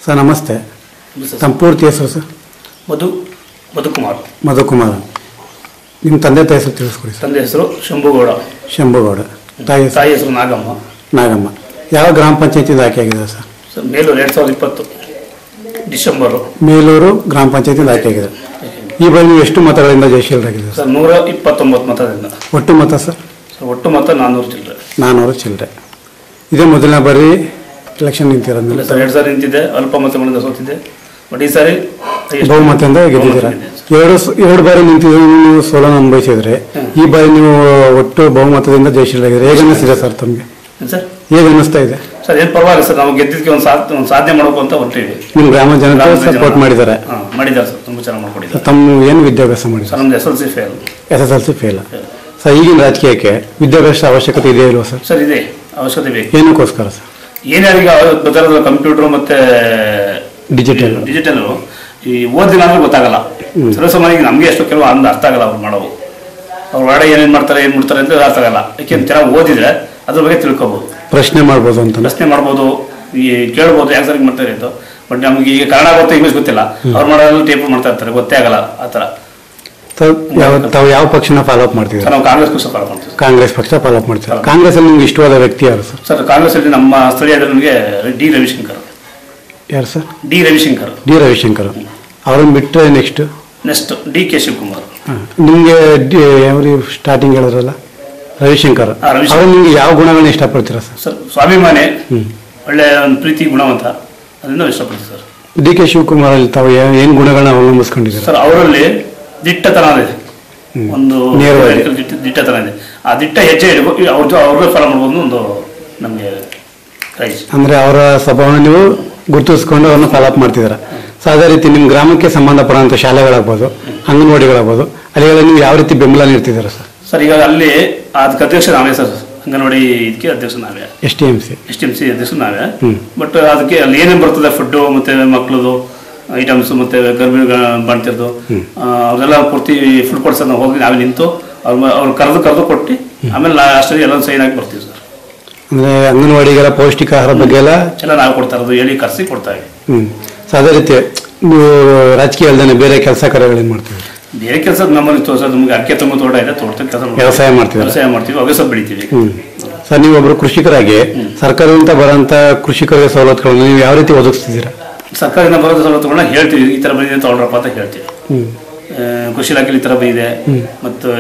Sir ನಮಸ್ತೆ ತಮ್ಮ ಪೂರ್ತಿ ಹೆಸರು ಸರ್ ಮಧು ಮಧುಕುಮಾರ್ ಮಧುಕುಮಾರ್ ನಿಮ್ಮ ತಂದೆ ತಾಯಿ ಹೆಸರು ತಿಳಿಸ್ಕೊಡಿ ಸರ್ ತಂದೆ ಹೆಸರು ಶಂಭುಗೌಡ ಶಂಭುಗೌಡ ತಾಯಿ ಹೆಸರು ತಾಯಿ ಹೆಸರು ನಾಗಮ್ಮ ನಾಗಮ್ಮ ಯಾವ ಗ್ರಾಮ ಪಂಚಾಯತಿಯಿಂದ ಆಯ್ಕೆ ಆಗಿದೆ ಸರ್ ಸರ್ ಮೇಲೂರು ಎರಡು ಸಾವಿರದ ಇಪ್ಪತ್ತು ಡಿಸೆಂಬರು ಮೇಲೂರು ಗ್ರಾಮ ಪಂಚಾಯತಿಯಿಂದ ಆಯ್ಕೆ ಆಗಿದೆ ಈ ಬಾರಿ ನೀವು ಎಷ್ಟು ಮತಗಳಿಂದ ಜಯಶೀಲರಾಗಿದೆ ಸರ್ ಸರ್ ನೂರ ಇಪ್ಪತ್ತೊಂಬತ್ತು ಮತದಿಂದ ಒಟ್ಟು ಮತ ಸರ್ ಸರ್ ಒಟ್ಟು ಮತ ನಾನ್ನೂರು ಚಿಲ್ಲರೆ ನಾನ್ನೂರು ಚಿಲ್ಲರೆ ಇದೇ ಮೊದಲನೇ ಬಾರಿ ಎಲೆಕ್ಷನ್ ಇಲ್ಲ ನಿಂತಿರೋದ್ಮೇಲೆ ಸರ್ ಎರಡು ಸಾರಿ ನಿಂತಿದ್ದೆ ಅಲ್ಪ ಮತಗಳಿಂದ ಸೋತಿದ್ದೆ ಬಟ್ ಈ ಸಾರಿ ಎಷ್ಟು- ಬಹುಮತದಿಂದ ಗೆದ್ದಿದ್ದೀರಾ ಬಹುಮತದಿಂದ. ಎರಡು ಸ- ಎರಡು ಬಾರಿ ನಿಂತಿದ್ರು ನೀವು ಸೋಲನ್ನು ಅನುಭವಿಸಿದ್ರೆ ಈ ಬಾರಿ ನೀವು ಒಟ್ಟು ಬಹುಮತದಿಂದ ಜಯಶೀಲರಾಗಿದ್ರೆ ಹೇಗೆ ಅನ್ನಿಸ್ತಿದೆ ಸರ್ ತಮಗೆ ಏನ್ ಸರ್ ಹೇಗೆ ಅನ್ನಿಸ್ತಾ ಇದೆ ಸರ್ ಏನು ಪರವಾಗಿಲ್ಲ ಸರ್ ನಾವು ಗೆದ್ದಿದ್ದಕ್ಕೆ ಒಂದು ಸಾಧ್ ಒಂದು ಸಾಧನೆ ಮಾಡಬೇಕು ಅಂತ ಹೊರಟಿವಿ ನಿಮ್ಮ ಗ್ರಾಮ ಜನತೆ ಸಪೋರ್ಟ್ ಮಾಡಿದ್ದಾರೆ ಹಾಂ ಮಾಡಿದ್ದಾರೆ ಸರ್ ತುಂಬ ಚೆನ್ನಾಗಿ ಮಾಡ್ಕೊಂಡಿದ್ದಾರೆ ತಮ್ಮ ಏನು ವಿದ್ಯಾಭ್ಯಾಸ ಮಾಡಿದ್ದಾರೆ ಸರ್ ನಮ್ದು S L C fail S S L C fail sir ಈಗಿನ ರಾಜಕೀಯಕ್ಕೆ ವಿದ್ಯಾಭ್ಯಾಸ ಅವಶ್ಯಕತೆ ಇದೆಯಾ ಇಲ್ವಾ ಸರ್ ಸರ್ ಇದೆ ಅವಶ್ಯಕತೆ ಬೇಕು ಏನಕ್ಕೋಸ್ಕರ ಸರ್ ಏನ್ಯಾರಿಗೆ ಗೊತ್ತಾಗೋದಿಲ್ಲ ಕಂಪ್ಯೂಟರ್ ಮತ್ತೆ ಡಿಜಿಟಲ್ ಡಿಜಿಟಲ್ ಈ ಓದಿಲ್ಲ ಅಂದ್ರೆ ಗೊತ್ತಾಗಲ್ಲ ಸರ್ವಸಾಮಾನ್ಯರಿಗೆ ನಮಗೆ ಎಷ್ಟು ಕೆಲವು ಅಂದ ಅರ್ಥ ಆಗಲ್ಲ ಅವ್ರು ಮಾಡೋವು ಅವ್ರು ಒಳಗಡೆ ಏನೇನು ಮಾಡ್ತಾರೆ ಏನು ಮಾಡ್ತಾರೆ ಅಂತ ಅರ್ಥ ಆಗಲ್ಲ ಯಾಕೆಂದ್ರೆ ಚೆನ್ನಾಗಿ ಓದಿದ್ರೆ ಅದ್ರ ಬಗ್ಗೆ ತಿಳ್ಕೊಬೋದು ಪ್ರಶ್ನೆ ಮಾಡ್ಬೋದು ಅಂತ ಪ್ರಶ್ನೆ ಮಾಡ್ಬೋದು ಈ ಕೇಳ್ಬೋದು ಯಾಕೆ ಸರಿ ಮಾಡ್ತಾರೆ ಅಂತ ಬಟ್ ನಮಗೆ ಈಗ ಕನ್ನಡ ಗೊತ್ತ ಇಂಗ್ಲೀಷ್ ಗೊತ್ತಿಲ್ಲ ಅವ್ರು ಮಾಡೋದ್ರಲ್ಲಿ ಟೇಪ್ ಮಾಡ್ತಾ ಇರ್ತಾರೆ ಗೊತ್ತೇ ಆಗಲ್ಲ ಆ ಥರ ತಾವು ಯಾವ ತಾವು ಯಾವ ಪಕ್ಷನ ಫಾಲೋ ಅಪ್ ಸರ್ ಮಾಡ್ತಿದ್ದಾರೆ ನಾವು ಕಾಂಗ್ರೆಸ್ ಪಕ್ಷ ಫಾಲೋ ಮಾಡ್ತೀವಿ ಕಾಂಗ್ರೆಸ್ ಪಕ್ಷ ಫಾಲೋ ಅಪ್ ಮಾಡ್ತಿದ್ದಾರೆ ಕಾಂಗ್ರೆಸ್ ಅಲ್ಲಿ ನಿಮ್ಗೆ ಇಷ್ಟವಾದ ವ್ಯಕ್ತಿ ಯಾರು ಸರ್ ಸರ್ ಕಾಂಗ್ರೆಸ್ ಅಲ್ಲಿ ನಮ್ಮ ಸ್ಥಳೀಯದಲ್ಲಿ ನನಗೆ ಡಿ ರವಿಶಂಕರ್ ಯಾರು sir D Ravishankar D Ravishankar ಅವ್ರನ್ನ ಬಿಟ್ಟರೆ next next D K Shivakumar ನಿಮಗೆ ಅವ್ರಿ ಸ್ಟಾರ್ಟಿಂಗ್ ಹೇಳಿದ್ರಲ್ಲ ರವಿಶಂಕರ್ ಹಾ, ರವಿಶಂಕರ್. ಅವ್ರು ನಿಮ್ಗೆ ಯಾವ ಗುಣಗಳನ್ನ ಇಷ್ಟಪಡ್ತೀರಾ ಸರ್ ಸರ್ ಸ್ವಾಭಿಮಾನಿ ಹ್ಮ್. ಒಳ್ಳೆ ಒಂದು ಪ್ರೀತಿ ಗುಣವಂತ ಅದರಿಂದ ಇಷ್ಟಪಡ್ತೀವಿ ಸರ್ ಡಿ ಕೆ ಶಿವಕುಮಾರ್ ಅಲ್ಲಿ ತಾವು ಏನು ಗುಣಗಳನ್ನ ಅವಲಂಬಿಸ್ಕೊಂಡಿದ್ದೀರಾ ಸರ್ ಅವರಲ್ಲಿ ದಿಟ್ಟತನ ಇದೆ ಹ್ಮ್. ಒಂದು ನೇರವಾಗಿ. ದಿಟ್ಟ- ದಿಟ್ಟತನ ಇದೆ ಆ ದಿಟ್ಟ ಹೆಜ್ಜೆ ಇಡಬೇಕು ಅವ್ರದ್ದು ಅವ್ರಿಗೆ ಫಾಲೋ ಮಾಡ್ಬೋದು ಒಂದು ನಮಗೆ ಕ್ರೈಸ್ ಅಂದ್ರೆ ಅವರ ಸ್ವಭಾವನ ನೀವು ಗುರುತಿಸ್ಕೊಂಡು ಅವ್ರನ್ನ ಫಾಲೋ ಅಪ್ ಮಾಡ್ತಿದ್ದೀರಾ ಸೊ ಅದೇ ರೀತಿ ನಿಮ್ಮ ಗ್ರಾಮಕ್ಕೆ ಸಂಬಂಧಪಡುವಂಥ ಶಾಲೆಗಳಾಗ್ಬೋದು ಅಂಗನವಾಡಿಗಳಾಗ್ಬೋದು ಅಲ್ಲಿಗೆಲ್ಲ ನೀವು ಯಾವ ರೀತಿ ಬೆಂಬಲ ನೀಡ್ತಿದ್ದೀರಾ ಸರ್ ಸರ್ ಈಗ ಅಲ್ಲಿ ಅದಕ್ಕೆ ಅಧ್ಯಕ್ಷ ನಾವೇ ಸರ್ ಅಂಗನವಾಡಿ ಇದಕ್ಕೆ ಅಧ್ಯಕ್ಷ ನಾವೇ S T M C S T M C ಅಧ್ಯಕ್ಷ ನಾವೇ ಹ್ಮ್. ಬಟ್ ಅದಕ್ಕೆ ಅಲ್ಲಿ ಏನೇನು ಬರ್ತದೆ ಫುಡ್ಡು ಮತ್ತೆ ಮಕ್ಕಳದು ಐಟಮ್ಸ್ ಮತ್ತೆ ಗರ್ಭಿಣಿ ಮಾಡ್ತಿರೋದು ಅವರೆಲ್ಲ ಪೂರ್ತಿ ಫುಡ್ ಕೊಡ್ಸೋದು ನಾವು ಹೋಗಿ ನಾವೇ ನಿಂತು ಅವ್ರ ಮ- ಅವ್ರು ಕರೆದು ಕರೆದು ಕೊಟ್ಟು ಆಮೇಲೆ ಲಾಸ್ಟಲ್ಲಿ ಎಲ್ಲ ಸೈನ್ ಹಾಕಿ ಬರ್ತೀವಿ ಸರ್ ಅಂದ್ರೆ ಅಂಗನವಾಡಿಗಳ ಪೌಷ್ಟಿಕ ಆಹಾರ ಬಗ್ಗೆ ಎಲ್ಲ ಎಲ್ಲ ನಾವು ಕೊಡ್ತಾ ಇರೋದು ಹೇಳಿ ಕರೆಸಿ ಕೊಡ್ತಾ ಇದ್ದೀವಿ ಹ್ಮ್ ಸೊ ಅದೇ ರೀತಿ ನೀವು ರಾಜಕೀಯ ಅಲ್ಲದೆ ಬೇರೆ ಕೆಲಸ ಕಾರ್ಯಗಳೇನು ಮಾಡ್ತೀವಿ ಬೇರೆ ಕೆಲಸ ನಮ್ಮಲ್ಲಿ ತೋರ್ಸೋದು ನಮಗೆ ಅಡಿಕೆ ತುಂಬ ತೋಟ ಇದೆ ತೋಟದ ಕೆಲಸ ವ್ಯವಸಾಯ ಮಾಡ್ತೀರಾ? ವ್ಯವಸಾಯ ಮಾಡ್ತೀವಿ ಅಗಸ ಬೆಳಿತೀವಿ ಹ್ಮ್ ಸರ್ ನೀವು ಒಬ್ರು ಕೃಷಿಕರಾಗಿ ಸರ್ಕಾರದಿಂದ ಬರೋಂಥ ಕೃಷಿಕರಿಗೆ ಸವಲತ್ತುಗಳನ್ನು ನೀವು ಯಾವ ರೀತಿ ಒದಗಿಸ್ತಿದ್ದೀರಾ ಸರ್ಕಾರದಿಂದ ಬರೋದು ಸವಲತ್ತುಗಳನ್ನ ಹೇಳ್ತೀವಿ ಈ ಥರ ಬಂದಿದೆ ತೊಗೊಳ್ರಪ್ಪ ಅಂತ ಹೇಳ್ತೀವಿ ಹ್ಮ್ ಆ, ಕೃಷಿ ಇಲಾಖೆಯಲ್ಲಿ ಈ ಥರ ಬಂದಿದೆ ಮತ್ತು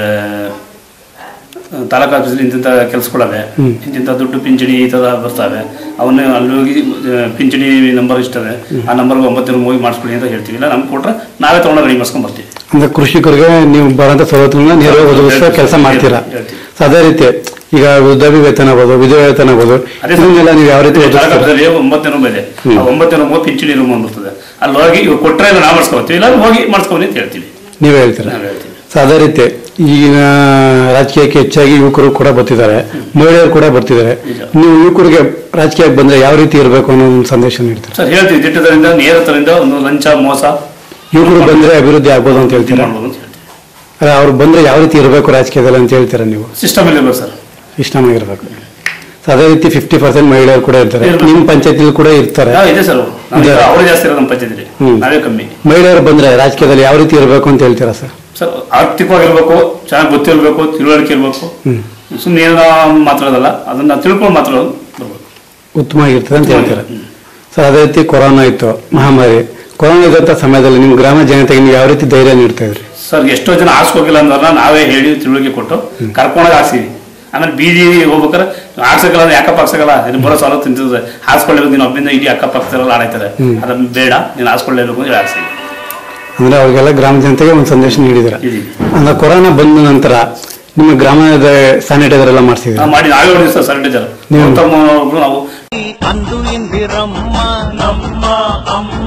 ಆ, ತಾಲೂಕು ಆಫೀಸಲ್ಲಿ ಇಂತಿಂಥ ಕೆಲಸಗಳವೆ ಇಂತಿಂಥ ದುಡ್ಡು ಪಿಂಚಣಿ ಈ ಥರ ಬರ್ತವೆ ಅವನ್ನ ಅಲ್ಲಿ ಹೋಗಿ ಆ, ಪಿಂಚಣಿ ನಂಬರ್ ಇಷ್ಟದೆ ಆ ನಂಬರ್ಗೆ ಒಂಬತ್ತು ದಿನ ಹೋಗಿ ಮಾಡಿಸ್ಕೊಳ್ಳಿ ಅಂತ ಹೇಳ್ತೀವಿ ಇಲ್ಲ ನಮ್ಗೆ ಕೊಟ್ರೆ ನಾವೇ ತೊಗೊಂಡು ರೆಡಿ ಮಾಡಿಸ್ಕೊಂಡ್ ಬರ್ತೀವಿ ಅಂದ್ರೆ ಕೃಷಿಕರಿಗೆ ನೀವು ಬರೋಂಥ ಸವಲತ್ತುಗಳನ್ನ ನೇರವಾಗಿ ಒದಗಿಸೋ ಕೆಲಸ ಮಾಡ್ತೀರಾ ಹೇಳ್ತೀವಿ. ಸೊ ಅದೇ ರೀತಿ ಈಗ ವೃದ್ಧಾಭಿ ವೇತನ ಆಗ್ಬೋದು ವಿಧವಾ ವೇತನ ಆಗ್ಬೋದು ಅದೇ ಸರ್. ಇದನ್ನೆಲ್ಲ ನೀವು ಯಾವ ರೀತಿ ತಾಲೂಕು ಒದಗಿಸ್ತೀರಾ ಆಫೀಸಲ್ಲಿ ಒಂಬತ್ತು ರೂಮ್ ಇದೆ ಆ ಒಂಬತ್ತು ರೂಮ್ ಪಿಂಚಣಿ ರೂಮ್ ಅಂತ ಬರ್ತದೆ ಅಲ್ಲಿ ಹೋಗಿ ಇವಾಗ ಕೊಟ್ಟರೆ ಇಲ್ಲ ನಾವು ಮಾಡಿಸ್ಕೊಳ್ತೀವಿ ಇಲ್ಲ ಹೋಗಿ ಮಾಡಿಸ್ಕೊಂಡು ಅಂತ ಹೇಳ್ತೀವಿ ನೀವೇ ಹೇಳ್ತೀರಾ ನಾವು ಹೇಳ್ತೀವಿ ಸೊ ಅದೇ ರೀತಿ ಈಗಿನ ರಾಜಕೀಯಕ್ಕೆ ಹೆಚ್ಚಾಗಿ ಯುವಕರು ಕೂಡ ಬರ್ತಿದ್ದಾರೆ ಮಹಿಳೆಯರು ಕೂಡ ಬರ್ತಿದ್ದಾರೆ ನಿಜ. ನೀವು ಯುವಕರಿಗೆ ರಾಜಕೀಯಕ್ಕೆ ಬಂದ್ರೆ ಯಾವ ರೀತಿ ಇರಬೇಕು ಅನ್ನೋ ಒಂದು ಸಂದೇಶ ನೀಡ್ತೀರಾ ಸರ್ ಹೇಳ್ತೀವಿ ದಿಟ್ಟದಿಂದ ನೇರತರಿಂದ ಒಂದು ಲಂಚ ಮೋಸ ಯುವಕರು ಬಂದ್ರೆ ಅಭಿವೃದ್ಧಿ ಆಗ್ಬೋದು ಅಂತ ಇದು ಹೇಳ್ತೀರಾ ಮಾಡ್ಬೋದು ಅಂತ ಹೇಳ್ತೀವಿ ಅಲ್ಲ ಅವ್ರು ಬಂದ್ರೆ ಯಾವ ರೀತಿ ಇರಬೇಕು ರಾಜಕೀಯದಲ್ಲಿ ಅಂತ ಹೇಳ್ತೀರಾ ನೀವು ಸಿಸ್ಟಮ್ ಅಲ್ಲಿ ಇರ್ಬೇಕು ಸರ್ ಇಷ್ಟಮಾಗಿರ್ಬೇಕು ಸೊ ಅದೇ ರೀತಿ ಫಿಫ್ಟಿ ಪರ್ಸೆಂಟ್ ಮಹಿಳೆಯರು ಕೂಡ ಇರ್ತಾರೆ ಇರ್ಬೇಕು. ನಿಮ್ಮ ಪಂಚಾಯತಿಲಿ ಕೂಡ ಇರ್ತಾರೆ ಹಾ, ಇದೆ ಸರ್ ಇದೆ. ಅವರು ಜಾಸ್ತಿ ಇರೋದು ನಮ್ಮ ಪಂಚಾಯತಿಲಿ ಹ್ಮ್. ನಾವೇ ಕಮ್ಮಿ ಮಹಿಳೆಯರು ಬಂದ್ರೆ ರಾಜಕೀಯದಲ್ಲಿ ಯಾವ ರೀತಿ ಇರಬೇಕು ಅಂತ ಹೇಳ್ತೀರಾ ಸರ್ ಸರ್ ಆರ್ಥಿಕವಾಗಿರ್ಬೇಕು ಚೆನ್ನಾಗಿ ಗೊತ್ತಿರಬೇಕು ತಿಳುವಳಿಕೆ ಇರಬೇಕು ಹ್ಮ್ ಸುಮ್ಮನೆ ಏನೋ ಮಾತಾಡೋದಲ್ಲ ಅದನ್ನ ತಿಳ್ಕೊಂಡು ಮಾತಾಡೋದು ಬರ್ಬೇಕು ಉತ್ತಮವಾಗಿರ್ತದೆ ಅಂತ ಹೇಳ್ತೀರಾ ಸರ್ ಅದೇ ರೀತಿ ಕೊರೋನಾ ಇತ್ತು ಮಹಾಮಾರಿ ಕೊರೋನಾ ಇದ್ದಂಥ ಸಮಯದಲ್ಲಿ ನಿಮ್ಮ ಗ್ರಾಮ ಜನತೆಗೆ ನೀವು ಯಾವ ರೀತಿ ಧೈರ್ಯ ನೀಡ್ತಾ ಇದ್ರಿ ಸರ್ ಎಷ್ಟೋ ಜನ ಹಾಸ್ಕೋಗಿಲ್ಲ ಅಂದ್ರನ್ನ ನಾವೇ ಹೇಳಿ ತಿಳುವಳಿಕೆ ಕೊಟ್ಟು ಕರ್ಕೊಂಡೋಗಿ ಹಾಕ್ಸಿವಿ ಆಮೇಲೆ ಬೀದಿ ಹೋಗ್ಬೇಕಾರೆ ಹಾಕ್ಸಕ್ಕಲ್ಲ ಅಂದ್ರೆ ಯಾಕಪ್ಪ ಹಾಕ್ಸಕ್ಕಲ್ಲ ಇದು ಬರೋ ಸಾಲ ತಿಂತಿದ್ರೆ ಹಾಸ್ಕೊಳ್ಳೇಬೇಕು ನೀನು ಒಬ್ಬಿಂದ ಇಡೀ ಅಕ್ಕಪಕ್ಕದಲ್ಲ ಆಡಾಯ್ತಾರೆ ಅದನ್ನ ಬೇಡ ನೀನು ಹಾಸ್ಕೊಳ್ಳೇಬೇಕು ಅಂತ ಹೇಳಿ ಹಾಕ್ಸಿವಿ ಅಂದ್ರೆ ಅವ್ರಿಗೆಲ್ಲ ಗ್ರಾಮ ಜನತೆಗೆ ಒಂದು ಸಂದೇಶ ನೀಡಿದಿರ ಇದೀವಿ ಅಂದ್ರೆ ಕೊರೋನಾ ಬಂದ ನಂತರ ನಿಮ್ಮ ಗ್ರಾಮದ ಸ್ಯಾನಿಟೈಸರ್ ಎಲ್ಲ ಮಾಡಿಸಿದ್ರಿ ನಾವು ಮಾಡಿ ನಾವೇ ಹೊಡಿದ್ವಿ ಸರ್ ಸ್ಯಾನಿಟೈಸರ್ ನೀವು- ನಾವು ಅಂದು ಇಂದಿರಮ್ಮ ನಮ್ಮ ಅಮ್ಮ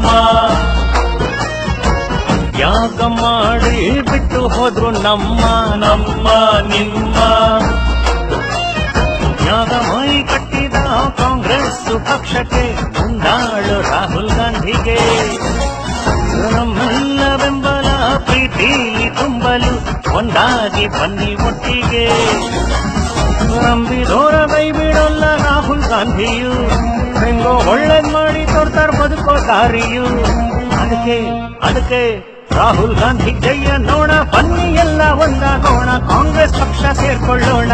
ಯಾಗ ಮಾಡಿ ಬಿಟ್ಟು ಹೋದ್ರು ನಮ್ಮ ನಮ್ಮ ನಿಮ್ಮ ಯಾಗ ಮೈ ಕಟ್ಟಿದ ಕಾಂಗ್ರೆಸ್ ಪಕ್ಷಕ್ಕೆ ಮುಂದಾಳು ರಾಹುಲ್ ಗಾಂಧಿಗೆ ನಮ್ಮೆಲ್ಲ ಬೆಂಬಲ ಪ್ರೀತಿ ತುಂಬಲು ಒಂದಾಗಿ ಬನ್ನಿ ಒಟ್ಟಿಗೆ ನಂಬಿದೋರ ಕೈ ಬಿಡಲ್ಲ ರಾಹುಲ್ ರಾಹುಲ್ ಗಾಂಧಿಯು ಹೆಂಗೋ ಒಳ್ಳೇದ್ ಮಾಡಿ ತೋರ್ತಾರ ಬದುಕೋ ದಾರಿಯು ಅದಕ್ಕೆ ಅದಕ್ಕೆ ರಾಹುಲ್ ಗಾಂಧಿ ಜಯ ನೋಣ ಬನ್ನಿ ಎಲ್ಲ ಒಂದಾಗೋಣ ಕಾಂಗ್ರೆಸ್ ಪಕ್ಷ ಸೇರ್ಕೊಳ್ಳೋಣ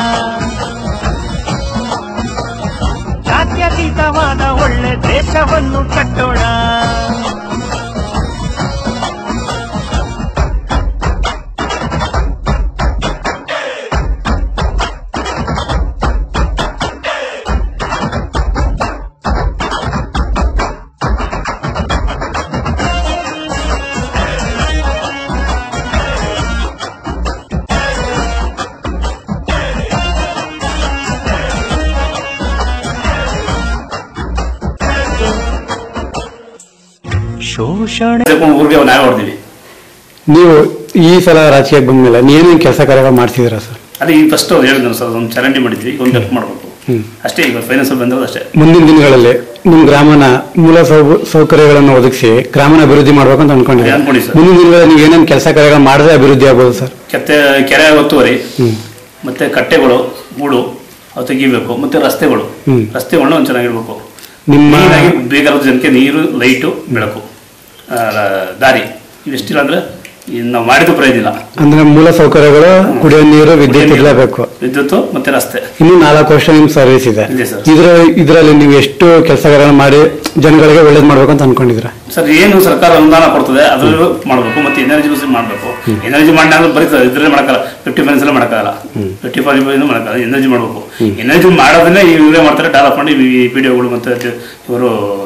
ಜಾತ್ಯತೀತವಾದ ಒಳ್ಳೆ ದೇಶವನ್ನು ಕಟ್ಟೋಣ ಶೋಷಣೆ ಸೇರ್ಕೊಂಡು ಊರಿಗೆ ನ್ಯಾಯ ಹೊಡೆದಿವಿ ನೀವು ಈ ಸಲ ರಾಜಕೀಯಕ್ಕೆ ಬಂದ್ಮೇಲೆ ನೀವೇನೇನು ಕೆಲಸ ಕಾರ್ಯಗಳು ಮಾಡ್ತಿದ್ದೀರಾ ಸರ್ ಅದೇ ಈಗ ಫಸ್ಟ್ ಹೇಳಿದ್ರು ಸರ್ ಒಂದು ಚರಂಡಿ ಮಾಡಿದ್ವಿ ಈಗ ಒಂದು ಹೆಲ್ಪ್ ಮಾಡಬೇಕು ಹ್ಮ್. ಅಷ್ಟೇ ಈಗ ಫೈನಾನ್ಸ್ ಬಂದಿರೋದು ಅಷ್ಟೇ ಮುಂದಿನ ದಿನಗಳಲ್ಲಿ ನಿಮ್ಮ ಗ್ರಾಮನ ಮೂಲ ಸೌ- ಸೌಕರ್ಯಗಳನ್ನು ಒದಗಿಸಿ ಗ್ರಾಮನ ಅಭಿವೃದ್ಧಿ ಮಾಡ್ಬೇಕಂತ ಅನ್ಕೊಂಡಿದ್ದೀರಾ ಅನ್ಕೊಂಡಿ ಸರ್. ಮುಂದಿನ ದಿನಗಳಲ್ಲಿ ನೀವು ಏನೇನು ಕೆಲಸ ಕಾರ್ಯಗಳು ಮಾಡಿದ್ರೆ ಅಭಿವೃದ್ಧಿ ಆಗ್ಬೋದು ಸರ್ ಕೆತ್ತೆ ಕೆರೆ ಒತ್ತುವರಿ ಹ್ಮ್ ಮತ್ತೆ ಕಟ್ಟೆಗಳು ಗೂಡು ಅವು ತೆಗಿಬೇಕು ಮತ್ತೆ ರಸ್ತೆಗಳು ಹ್ಮ್. ರಸ್ತೆಗಳನ್ನ ಒಂದು ಚೆನ್ನಾಗಿರ್ಬೇಕು ನಿಮ್ಮ ನೀರಾಗಿ ಬೇಕಾದ ಜನಕ್ಕೆ ನೀರು ಲೈಟು ಬೆಳಕು ಆ, ದಾರಿ ಇವೆಷ್ಟಿಲ್ಲ ಅಂದ್ರೆ ಇನ್ನು ನಾವು ಮಾಡಿದ ಪ್ರಯೋಜನ ಇಲ್ಲ ಅಂದ್ರೆ ಮೂಲ ಸೌಕರ್ಯಗಳು ಕುಡಿಯೋ ನೀರು ವಿದ್ಯುತ್ ಇರಲೇಬೇಕು ವಿದ್ಯುತ್ತು ಮತ್ತೆ ರಸ್ತೆ ಇನ್ನು ನಾಲ್ಕು ವರ್ಷ ನಿಮ್ ಸರ್ವಿಸ್ ಇದೆ ಇದೆ ಸರ್. ಇದ್ರ ಇದರಲ್ಲಿ ನೀವು ಎಷ್ಟು ಕೆಲಸಗಳನ್ನ ಮಾಡಿ ಜನಗಳಿಗೆ ಒಳ್ಳೇದ್ ಮಾಡ್ಬೇಕು ಅಂತ ಅನ್ಕೊಂಡಿದ್ದೀರಾ ಸರ್ ಏನು ಸರ್ಕಾರ ಅನುದಾನ ಕೊಡ್ತದೆ ಅದರಲ್ಲೂ ಮಾಡಬೇಕು ಮತ್ತೆ ಎನರ್ಜಿ ಯೂಸ್ ಮಾಡಬೇಕು ಎನರ್ಜಿ ಮಾಡಿ ಅಂದ್ರೆ ಬರೀತದೆ ಇದ್ರಲ್ಲಿ ಮಾಡಕ್ಕಲ್ಲ ಫಿಫ್ಟಿ ಫೈನ್ಸ್ ಎಲ್ಲ ಮಾಡಕ್ಕಾಗಲ್ಲ ಫಿಫ್ಟಿ ಫೈವ್ ಮಾಡಕ್ಕಲ್ಲ ಎನರ್ಜಿ ಮಾಡಬೇಕು ಎನರ್ಜಿ ಮಾಡೋದನ್ನೇ ಇವರೇ ಮಾಡ್ತಾರೆ ಡೆವಲಪ್ ಮಾಡಿ ಈ ಪಿ ಡಿಒಗಳು ಮತ್ತೆ ಇವರು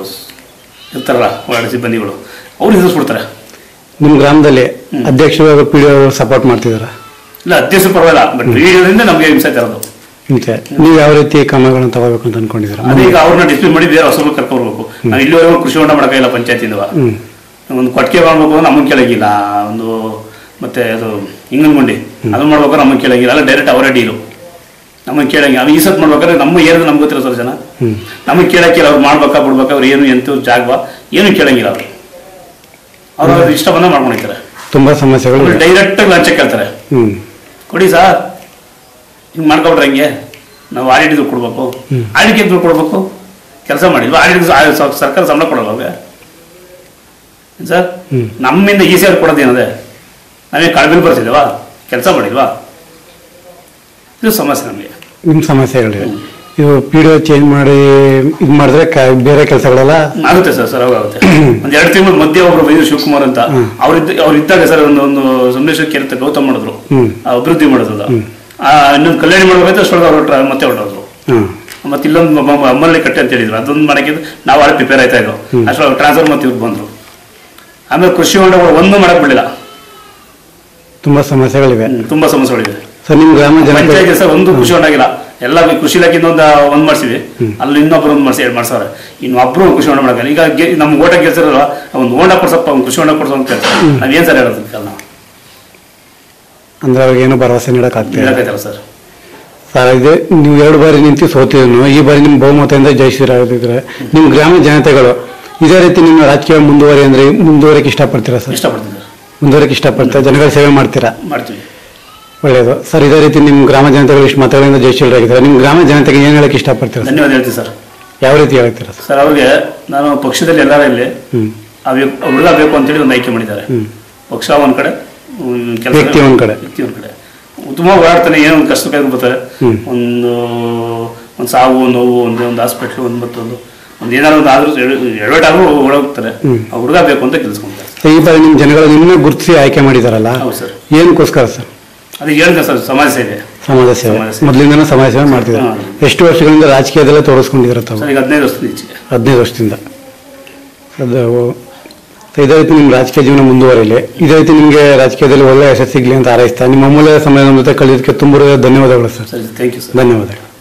ಇರ್ತಾರಲ್ಲ ಒಳ್ಳೆ ಸಿಬ್ಬಂದಿಗಳು ಅವ್ರು ಎದುರಿಸ್ಬಿಡ್ತಾರೆ ನಿಮ್ ಗ್ರಾಮದಲ್ಲಿ ಅಧ್ಯಕ್ಷರು ಪಿ ಡಿ ಸಪೋರ್ಟ್ ಮಾಡ್ತಿದ್ದೀರಾ ಇಲ್ಲ ಅಧ್ಯಕ್ಷ ಪರವಾಗಿಲ್ಲ ಬಟ್ ವಿಡಿಯೋದಿಂದ ನಮಗೆ ಹಿಂಸೆ ತರೋದು ಇಂತೆ ನೀವು ಯಾವ ರೀತಿ ಕ್ರಮಗಳನ್ನು ತಗೋಬೇಕು ಅಂತ ಅನ್ಕೊಂಡಿದ್ದೀರಾ ಅದೀಗ ಅವ್ರನ್ನ ಡಿಸ್ಪ್ಲೇ ಮಾಡಿ ಬೇರೆ ಹೊಸಬ್ರು ಕರ್ಕೊಬರ್ಬೇಕು ನಾವು ಇಲ್ಲಿವರೆಗೂ ಕೃಷಿ ಹೊಂಡ ಮಾಡೋಕ್ಕಾಗಿಲ್ಲ ಪಂಚಾಯತಿಂದ ಹ್ಮ್ ಒಂದು ಕೊಟ್ಟಿಗೆ ಮಾಡ್ಬೇಕು ಅಂದ್ರೆ ನಮ್ಮನ್ನು ಕೇಳಂಗಿಲ್ಲ ಒಂದು ಮತ್ತೆ ಅದು ಹಿಂಗನ್ಗುಂಡಿ ಅದನ್ನ ಮಾಡ್ಬೇಕಾದ್ರೆ ನಮ್ಮನ್ನು ಕೇಳಂಗಿಲ್ಲ ಅಲ್ಲ ಡೈರೆಕ್ಟ್ ಅವರೇ ಡೀಲು ನಮ್ಮನ್ನು ಕೇಳಂಗಿಲ್ಲ ಅದು ಈ ಸತ್ ಮಾಡ್ಬೇಕಾದ್ರೆ ನಮ್ಮ ಏರಿಯಾದ ನಮ್ಗೆ ಗೊತ್ತಿರೋ ಸರ್ ಜನ ಹ್ಮ್ ನಮಗೆ ಕೇಳಕ್ಕಿಲ್ಲ ಅವ್ರು ಮಾಡ್ಬೇಕಾ ಬಿಡ್ಬೇಕಾ ಅವ್ರು ಏನು ಎಂತ ಜಾಗವಾ ಏನು ಕೇಳಂಗಿಲ್ಲ ಅವರು ಅವ್ರು ಅವ್ರ ಇಷ್ಟ ಬಂದ ಮಾಡ್ಕೊಂಡಿರ್ತಾರೆ ತುಂಬಾ ಸಮಸ್ಯೆಗಳು ಇದೆ. ಡೈರೆಕ್ಟ್ ಲಂಚ ಕೇಳ್ತಾರೆ ಹ್ಮ್ ಕೊಡಿ ಸರ್ ಹಿಂಗೆ ಮಾಡ್ಕೊಬಿಟ್ರೆ ಹೆಂಗೆ ನಾವು ಆಡಿಟ್ ದುಡ್ಡು ಕೊಡ್ಬೇಕು ಆಡಿಗೆ ದುಡ್ಡು ಕೊಡ್ಬೇಕು ಕೆಲಸ ಮಾಡಿದ್ವಿ ಆಡಿಟ್ ಸರ್ಕಾರ ಸಂಬಳ ಕೊಡಲ್ಲ ಅವ್ರಿಗೆ ಸರ್ ಹ್ಮ್. ನಮ್ಮಿಂದ ಈ ಸೇರ್ ಕೊಡೋದೇನದೆ ನಾವೇ ಕಳಬಿಲ್ ಬರ್ತಿದ್ದೇವಾ ಕೆಲಸ ಮಾಡಿಲ್ವಾ ಇದು ಸಮಸ್ಯೆ ನಮಗೆ ನಿಮ್ ಸಮಸ್ಯೆಗಳಿವೆ ಇವು ಪಿ ಡಿ ಚೇಂಜ್ ಮಾಡಿ ಇದು ಮಾಡಿದ್ರೆ ಕ- ಬೇರೆ ಕೆಲಸಗಳೆಲ್ಲ ಆಗುತ್ತೆ ಸರ್ ಸರ್ ಆಗುತ್ತೆ ಒಂದ್ ಎರಡು ತಿಂಗಳ ಮಧ್ಯೆ ಒಬ್ರು ಬೈದ್ರು ಶಿವಕುಮಾರ್ ಅಂತ ಅವ್ರಿದ್ದ ಅವ್ರು ಇದ್ದಾಗ ಸರ್ ಒಂದು ಒಂದು ಸೋಮೇಶ್ವರ ಕೇರ್ತ ಗೌತಮ್ ಮಾಡಿದ್ರು ಹ್ಮ್. ಆ, ಅಭಿವೃದ್ಧಿ ಮಾಡೋದಲ್ಲ ಆ, ಇನ್ನೊಂದು ಕಲ್ಯಾಣಿ ಮಾಡ್ಬೇಕಾದ್ರೆ ಅಷ್ಟೊಳಗೆ ಅವ್ರು ಟ್ರ- ಮತ್ತೆ ಹೊರಟೋದ್ರು ಹ್ಮ್ ಮತ್ತೆ ಇಲ್ಲೊಂದು ಮ- ಮ- ಅಮ್ಮಲ್ಲಿ ಕಟ್ಟೆ ಅಂತ ಹೇಳಿದ್ರು ಅದೊಂದು ಮಾಡಕ್ಕೆ ನಾವು ಅಲ್ಲಿ ಪ್ರಿಪೇರ್ ಆಯ್ತಾ ಇದ್ವು ಅಷ್ಟೊಳಗೆ ಟ್ರಾನ್ಸ್ಫರ್ ಮತ್ತೆ ಇವ್ರು ಬಂದ್ರು ಆಮೇಲೆ ಕೃಷಿ ಹೊಂಡಗಳು ಒಂದು ಮಾಡಕ್ ಬಿಡಲಿಲ್ಲ ತುಂಬಾ ಸಮಸ್ಯೆಗಳಿವೆ ತುಂಬಾ ಸಮಸ್ಯೆಗಳಿವೆ ಸರ್ ನಿಮ್ ಗ್ರಾಮ ಜನತೆ ಪಂಚಾಯತ್ ಸರ್ ಒಂದು ಕೃಷಿ ಹೊಂಡ ಆಗಿಲ್ಲ ಎಲ್ಲ ಕೃಷಿ ಇಲಾಖೆಯಿಂದ ಒಂದು ಒಂದ್ ಮಾಡಿಸಿವಿ ಅಲ್ಲಿ ಇನ್ನೊಬ್ರು ಒಂದು ಮಾಡಿಸಿ ಎರಡು ಮಾಡ್ಸವ್ರೆ ಇನ್ನು ಒಬ್ರು ಒಂದು ಕೃಷಿ ಹೊಂಡ ಮಾಡಕ್ಕೆ ಈಗ ಗೆ- ನಮ್ಮ ಓಟ ಗೆಲ್ಸಿರಲ್ಲ ಒಂದು ಹೊಂಡ ಕೊಡ್ಸಪ್ಪ ಒಂದು ಕೃಷಿ ಹೊಂಡ ಕೊಡ್ಸೋ ಅಂತ ಕೇಳ್ತಾರೆ ನಾವೇನ್ ಸರ್ ಹೇಳೋದು ಇದಕ್ಕೆಲ್ಲ ನಾವು ಅಂದ್ರೆ ಅವ್ರಿಗೆ ಏನು ಭರವಸೆ ನೀಡಕ್ ಆಗ್ತಿಲ್ಲ ಹೇಳಕೈತಲ್ಲ ಸರ್ ಸರ್ ಇದೆ ನೀವು ಎರಡು ಬಾರಿ ನಿಂತು ಸೋತಿದ್ರು ಈ ಬಾರಿ ನಿಮ್ ಬಹುಮತದಿಂದ ಜಯಿಸಿದ್ರೆ ನಿಮ್ ಗ್ರಾಮ ಜನತೆಗಳು ಇದೇ ರೀತಿ ನಿಮ್ಮ ರಾಜಕೀಯ ಮುಂದುವರಿ ಅಂದ್ರೆ ಮುಂದುವರಿಕೆ ಇಷ್ಟಪಡ್ತೀರಾ ಸರ್ ಇಷ್ಟಪಡ್ತೀನಿ ಸರ್ ಮುಂದುವರಿಕೆ ಇಷ್ಟಪಡ್ತೀರಾ ಜನಗಳ ಸೇವೆ ಮಾಡ್ತೀರಾ ಮಾಡ್ತೀವಿ ಒಳ್ಳೇದು ಸರ್ ಇದೇ ರೀತಿ ನಿಮ್ ಗ್ರಾಮ ಜನತೆಗಳು ಇಷ್ಟು ಮತಗಳಿಂದ ಜಯಿಸಿಲ್ರಾಗಿದ್ದಾರೆ ನಿಮ್ ಗ್ರಾಮ ಜನತೆಗೆ ಏನ್ ಹೇಳಕ್ ಇಷ್ಟಪಡ್ತೀರಾ ಸರ್ ಧನ್ಯವಾದ ಹೇಳ್ತೀನಿ ಸರ್ ಯಾವ ರೀತಿ ಹೇಳ್ತೀರಾ ಸರ್ ಸರ್ ಅವ್ರಿಗೆ ನಾನು ಪಕ್ಷದಲ್ಲಿ ಎಲ್ಲರ ಇಲ್ಲಿ ಹ್ಮ್ ಆ ವ್ಯ- ಆ ಹುಡುಗ ಬೇಕು ಅಂತೇಳಿ ಒಂದು ಆಯ್ಕೆ ಮಾಡಿದ್ದಾರೆ ಪಕ್ಷ ಒಂದ್ ಕಡೆ ಹ್ಮ್, ಕೆಲ್ಸ ವ್ಯಕ್ತಿ ಒಂದ್ ಕಡೆ. ವ್ಯಕ್ತಿ ಒಂದ್ ಕಡೆ ತುಂಬ ಓಡಾಡ್ತಾನೆ ಏನೋ ಒಂದು ಕಷ್ಟ ಕೈಗೆ ಬರ್ತಾರೆ ಹ್ಮ್. ಒಂದು ಒಂದು ಸಾವು ನೋವು ಒಂದು ಒಂದು ಹಾಸ್ಪಿಟ್ಲು ಒಂದು ಮತ್ತೊಂದು ಒಂದು ಏನಾದ್ರು ಒಂದು ಆದ್ರೂ ಎಡವಟ್ ಆದ್ರೂ ಓಡೋಗ್ತಾರೆ ಆ ಹುಡುಗ ಬೇಕು ಅಂತ ಕೆಲ್ಸ್ಕೊಂತಾರೆ ಸೊ ಈ ಬಾರಿ ನಿಮ್ ಜನಗಳು ನಿಮ್ಮನ್ನ ಗುರುತಿಸಿ ಆಯ್ಕೆ ಮಾಡಿದಾರಲ್ಲ ಹೌದು ಸರ್ ಏನಕ್ಕೋಸ್ಕರ ಸರ್ ಅದಕ್ಕೆ ಹೇಳಿದೆ ಸರ್ ಸಮಾಜ ಸೇವೆ ಸಮಾಜ ಸೇವೆ ಸಮಾಜ ಸೇವೆ. ಮೊದಲಿಂದನೂ ಸಮಾಜ ಸೇವೆ ಮಾಡ್ತಿದ್ದಾರೆ ಹಾ. ಎಷ್ಟು ವರ್ಷಗಳಿಂದ ರಾಜಕೀಯದಲ್ಲೇ ತೋರಿಸ್ಕೊಂಡಿದ್ದೀರ ತಾವು ಸರ್ ಈಗ ಹದಿನೈದು ವರ್ಷದ ಈಚೆ ಹದಿನೈದು ವರ್ಷದಿಂದ ಅದು ಸೊ ಇದೇ ರೀತಿ ನಿಮ್ಮ ರಾಜಕೀಯ ಜೀವನ ಮುಂದುವರಿಲಿ ಇದೇ ರೀತಿ ನಿಮಗೆ ರಾಜಕೀಯದಲ್ಲಿ ಒಳ್ಳೆ ಯಶಸ್ಸು ಸಿಗಲಿ ಅಂತ ಹಾರೈಸ್ತಾ ನಿಮ್ಮ ಅಮೂಲ್ಯ ಸಮಯ ನಮ್ಮ ಜೊತೆ ಕಳೆಯೋದಕ್ಕೆ ತುಂಬ ಧನ್ಯವಾದಗಳು ಸರ್ ಸರಿ ಥ್ಯಾಂಕ್ ಯು ಸರ್ ಧನ್ಯವಾದಗಳು